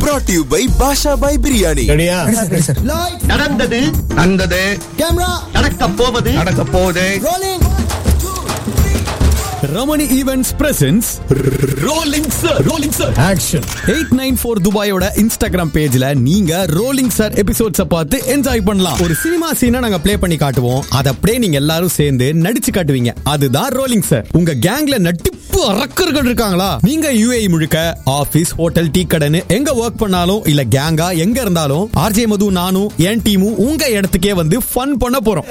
brought to you by பாஷா பாய் பிரியாணி ரெடியா நடந்தது நடந்தது நடக்க போவது நடக்க போகுது Ramani events presents rolling sir rolling sir action eight nine four துபாயோட இன்ஸ்டாகிராம் பேஜ்ல நீங்க ரோலிங் சார் எபிசோட்ஸ பார்த்து என்ஜாய் பண்ணலாம் ஒரு சினிமா சீனை நாங்க ப்ளே பண்ணி காட்டுவோம் அதை அப்படியே நீங்க எல்லாரும் சேர்ந்து நடிச்சு காட்டுவீங்க அதுதான் ரோலிங் சார் உங்க கேங்ல நட்டிப்பு அரக்கர்கள் இருக்காங்களா நீங்க யுஏஇ முழுக்க ஆபீஸ் ஹோட்டல் டீ கடைன்னு எங்க ஒர்க் பண்ணாலும் இல்ல கேங்கா எங்க இருந்தாலும் ஆர்ஜே மது நானும் என் டீமும் உங்க இடத்துக்கே வந்து ஃபன் பண்ண போறோம்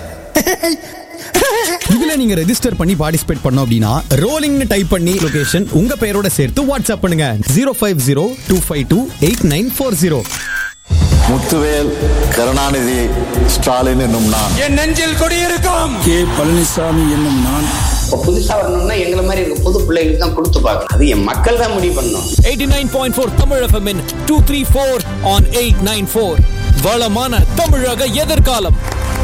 இதுல நீங்க ரெஜிஸ்டர் பண்ணி பார்ட்டிசிபேட் பண்ணோம் அப்படின்னா ரோலிங்னு டைப் பண்ணி லொகேஷன் உங்க பெயரோட சேர்த்து வாட்ஸ்அப் பண்ணுங்க zero five zero two five two eight nine four zero Muthuvel Karunanidhi Stalin என்னும் நான் என் நெஞ்சில் குடியிருக்கும் கே பழனிசாமி என்னும் நான் இப்போ புதுசா வரணும்னா எங்களை மாதிரி இருக்க புது பிள்ளைகளுக்கு தான் கொடுத்து பார்க்கணும் அது என் மக்கள் தான் முடிவு பண்ணணும் eighty nine point four Tamil FM two three four on eight nine four வளமான தமிழக எதிர்காலம்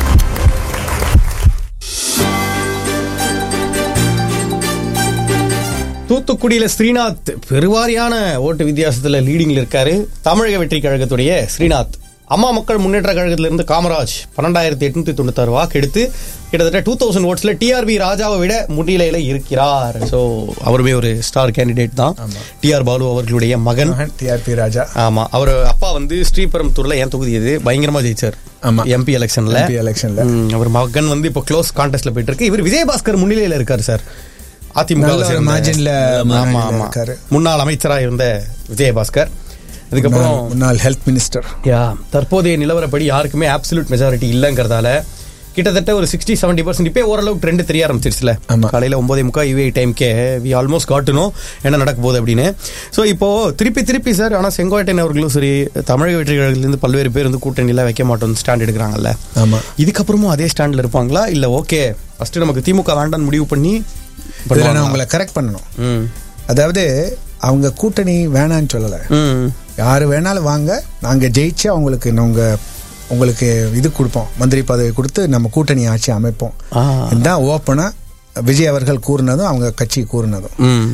தூத்துக்குடியில ஸ்ரீநாத் பெருவாரியான ஓட்டு வித்தியாசத்துல லீடிங்ல இருக்காரு தமிழக வெற்றி கழகத்துடைய ஸ்ரீநாத் அம்மா மக்கள் முன்னேற்ற கழகத்திலிருந்து காமராஜ் பன்னெண்டாயிரத்தி எட்நூத்தி தொண்ணூத்தாறு வாக்கு எடுத்து கிட்டத்தட்ட டூ தௌசண்ட் ஓட்ஸ்ல டிஆர்பி ராஜாவை விட முன்னிலையில இருக்கிறார் ஸோ அவருமே ஒரு ஸ்டார் கேண்டிடேட் தான் டிஆர் பாலு அவர்களுடைய மகன் டிஆர்பி ராஜா ஆமா அவர் அப்பா வந்து ஸ்ரீபெரும்புத்தூர்ல என் தொகுதி இது பயங்கரமா ஜெயிச்சார் ஆமா. எம்பி எலெக்ஷன்ல MP எலெக்ஷன்ல. ம், அவர் மகன் வந்து இப்போ க்ளோஸ் கான்டெஸ்ட்ல போயிட்டு இருக்கு இவர் விஜயபாஸ்கர் முன்னிலையில இருக்காரு சார் அதிமுக நல்ல ஒரு marginல ஆமா முன்னிலையில ஆமா இருக்காரு. முன்னாள் அமைச்சராக இருந்த விஜயபாஸ்கர் அதுக்கப்புறம் முன்னாள் ஹெல்த் மினிஸ்டர் யா தற்போதைய நிலவரப்படி யாருக்குமே ஆப்சல்யூட் மெஜாரிட்டி இல்லைங்கிறதால கிட்டத்தட்ட ஒரு சிக்ஸ்டி செவன்டி பர்சன்ட் இப்போ ஓரளவுக்கு ட்ரெண்ட் தெரிய ஆரம்பிச்சிருச்சுல ஆமா. காலையில ஒன்பதே முக்கா யூஏ டைம்க்கே வி ஆல்மோஸ்ட் காட்டணும் என்ன நடக்க போகுது அப்படின்னு ஸோ இப்போ திருப்பி திருப்பி சார் ஆனால் செங்கோட்டையன் அவர்களும் சரி தமிழக வெற்றி கழகத்திலிருந்து பல்வேறு பேர் வந்து கூட்டணியில் வைக்க மாட்டோம் ஸ்டாண்ட் எடுக்கிறாங்கல்ல ஆமா இதுக்கப்புறமும் அதே ஸ்டாண்ட்ல இருப்பாங்களா இல்ல ஓகே ஃபர்ஸ்ட் நமக்கு திமுக வேண்டாம்னு முடிவு பண்ணி இதுல நான் பண்ணுவாங்களா? உங்களை கரெக்ட் பண்ணணும் ம் அதாவது அவங்க கூட்டணி வேணான்னு சொல்லல ம் யாரு வேணாலும் வாங்க நாங்க ஜெயிச்சு அவங்களுக்கு நாங்க உங்களுக்கு இது கொடுப்போம் மந்திரி பதவி கொடுத்து நம்ம கூட்டணி ஆட்சி அமைப்போம் ஆ. இதுதான் ஓப்பனா விஜய் அவர்கள் கூறினதும் அவங்க கட்சி கூறினதும் ம்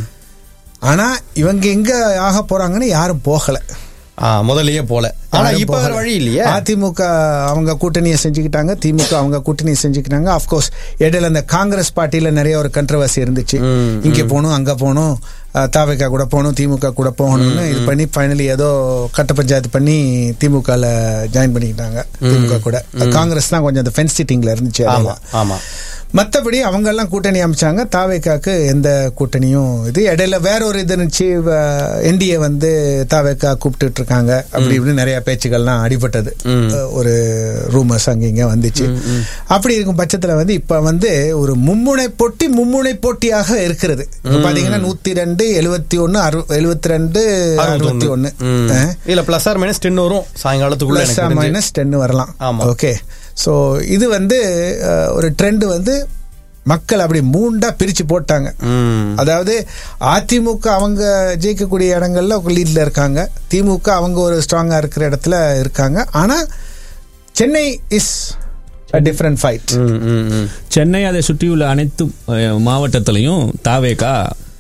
ஆனா இவங்க எங்க ஆக போறாங்கன்னு யாரும் போகல ஆ முதல்லயே போல ஆனா யாரும் இப்ப வேற போகல. வழி இல்லையே அதிமுக அவங்க கூட்டணியை செஞ்சுக்கிட்டாங்க திமுக அவங்க கூட்டணியை செஞ்சுக்கிட்டாங்க அப்கோர்ஸ் இடையில அந்த காங்கிரஸ் பார்ட்டியில நிறைய ஒரு கண்ட்ரவர்சி இருந்துச்சு இங்க போகணும் அங்க போகணும் தாவைக்கா கூட போகணும் திமுக கூட போகணும்னு இது பண்ணி ஃபைனலி ஏதோ கட்ட பஞ்சாயத்து பண்ணி திமுகல ஜாயின் பண்ணிக்கிட்டாங்க திமுக கூட காங்கிரஸ் தான் கொஞ்சம் அந்த ஃபென்ஸ் சிட்டிங்ல இருந்துச்சு ஆமா இடையில. ஆமா மத்தபடி அவங்க எல்லாம் கூட்டணி அமைச்சாங்க தாவேக்காக்கு எந்த கூட்டணியும் இது இடையில வேற ஒரு இது இருந்துச்சு என்டிஏ வந்து தாவேக்கா கூப்பிட்டுட்டு இருக்காங்க அப்படி இப்படின்னு நிறைய பேச்சுக்கள்லாம் அடிபட்டது அஹ், ஒரு ரூமர்ஸ் அங்க இங்க வந்துச்சு அப்படி இருக்கும் பட்சத்துல வந்து இப்ப வந்து ஒரு மும்முனை போட்டி மும்முனை போட்டியாக இருக்கிறது இப்ப பாத்தீங்கன்னா நூத்தி ரெண்டு எழுபத்தி ஒன்னு எழுபத்தி ரெண்டு அறுபத்தி ஒன்னு ம். இல்ல பிளஸ் ஆர் மைனஸ் டென் வரும் சாயங்காலத்துக்குள்ள பிளஸ் எனக்கு தெரிஞ்சு. மைனஸ் டென் வரலாம் ஆமா. ஓகே ஸோ இது வந்து அஹ், ஒரு ட்ரெண்ட் வந்து மக்கள் அப்படி மூண்டா பிரிச்சு போட்டாங்க ம். அதாவது அதிமுக அவங்க ஜெயிக்கக்கூடிய இடங்கள்ல லீட்ல இருக்காங்க திமுக அவங்க ஒரு ஸ்ட்ராங்கா இருக்கிற இடத்துல இருக்காங்க ஆனா சென்னை இஸ் டிஃப்ரெண்ட் ஃபைட் ம், ம், ம். சென்னை அதை சுற்றியுள்ள அனைத்து அஹ், மாவட்டத்திலையும் தாவேகா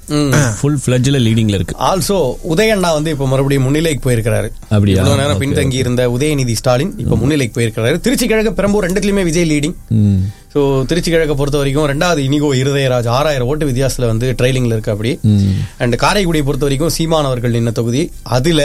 ஃபுல் ஃபிளட்ஜில் லீடிங்ல இருக்கு ஆல்சோ உதயண்ணா வந்து இப்ப மறுபடியும் முன்னிலைக்கு போயிருக்கிறாரு அப்படியா? இவ்வளவு நேரம் Okay, பின்தங்கி இருந்த உதயநிதி ஸ்டாலின் இப்ப முன்னிலைக்கு போயிருக்கிறாரு திருச்சி கிழக்கு பெரம்பூர் ரெண்டுத்துலயுமே விஜய் லீடிங் ம். ஸோ திருச்சி கிழக்க பொறுத்த வரைக்கும் ரெண்டாவது இனிகோ இருதயராஜ் ஆறாயிரம் ஓட்டு வித்தியாசத்துல வந்து ட்ரைலிங்ல இருக்கு அப்படி அண்ட் காரைக்குடியை பொறுத்த வரைக்கும் சீமான் அவர்கள் நின்ன தொகுதி அதுல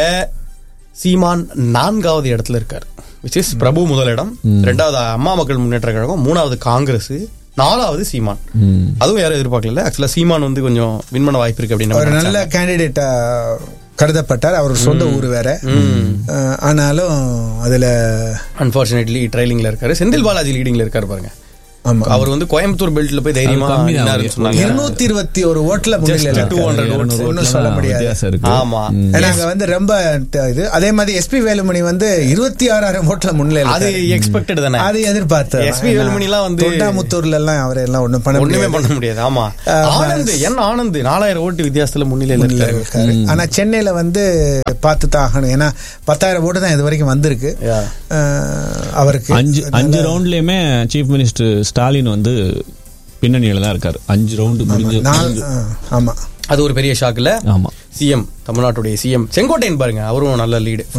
சீமான் நான்காவது இடத்துல இருக்கார் விச் இஸ் பிரபு முதலிடம் ரெண்டாவது அம்மா மக்கள் முன்னேற்ற கழகம் மூணாவது காங்கிரஸ் நாலாவது சீமான் அதுவும் யாரும் எதிர்பார்க்கல ஆக்சுவலா சீமான் வந்து கொஞ்சம் வின் பண்ண வாய்ப்பு இருக்கு அப்படின்னு ஒரு நம்ம நல்ல நினைச்சாங்க. கேண்டிடேட்டா கருதப்பட்டார் அவர் சொந்த ஊர் வேற அஹ், ஆனாலும் அதுல அன்பார்ச்சுனேட்லி ட்ரைலிங்ல இருக்காரு செந்தில் பாலாஜி லீடிங்ல இருக்காரு பாருங்க ஆமா அவர் வந்து கோயம்புத்தூர் பெல்ட்ல போய் தைரியமா அது கம்மி தான் நின்னாருன்னு அவரு. சொன்னாங்க இருநூத்தி இருபத்தி ஒரு ஓட்டுல முன்னிலையில Just இருக்காரு. 200 votes. ஒண்ணும் சொல்ல முடியாது வித்தியாசம் இருக்கு ஆமா ஏன்னா அங்க வந்து ரொம்ப ட- இது அதே மாதிரி எஸ்பி வேலுமணி வந்து இருபத்தி ஆறாயிரம் ஓட்டுல முன்னிலையில அது இருக்காரு. எக்ஸ்பெக்டட் தானே அது எதிர்பார்த்து SP வேலுமணிலாம் வந்து- தொண்டாமுத்தூர்ல எல்லாம் அவர் எல்லாம் ஒண்ணும் பண்ண ஒண்ணுமே முடியாது பண்ண முடியாது ஆமா ஆஹ் ஆனந்த் என் ஆனந்த் நாலாயிரம் ஓட்டு வித்தியாசத்துல முன்னிலையில முன்னிலையில இருக்காரு இருக்காரு ஆனா சென்னையில வந்து பார்த்து தான் ஆகணும் ஏன்னா பத்தாயிரம் ஓட்டு தான் இது வரைக்கும் வந்திருக்கு Yeah. அஹ் அவருக்கு அஞ்சு அஞ்சு ரவுண்ட்லயுமே சீஃப் மினிஸ்டர் ஸ்டாலின் வந்து பின்னணியில தான் இருக்காரு அஞ்சு ரவுண்டு முடிஞ்சு நாலு அஹ் ஆமா அது ஒரு பெரிய ஷாக்ல ஆமா சிஎம் தமிழ்நாட்டுடைய சிஎம் செங்கோட்டையன் பாருங்க அவரும் நல்ல லீடு